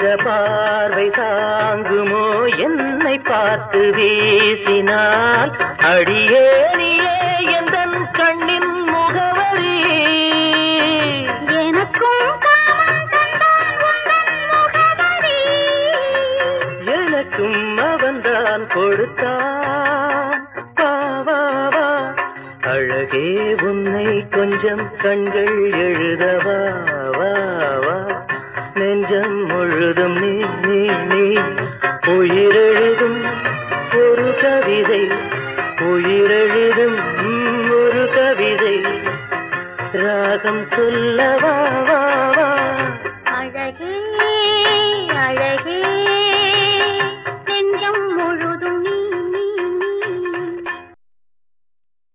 பார்வை தாங்குமோ என்னை பார்த்து வீசினால் அடியே நீயே எந்தன் கண்ணின் முகவரி எனக்கும் காமம் தந்தான் உந்தன் முகவரி எனக்கும் அவன்தான் கொடுத்தான் வா வா வா அழகே உன்னை கொஞ்சம் கண்கள் எழுதவா வா வா நெஞ்சம் முழுதும் நீ நீ நீ உயிரெழுதும் ஒரு கவிதை உயிரெழுதும் ம், ஒரு கவிதை ராகம் சொல்லவா வா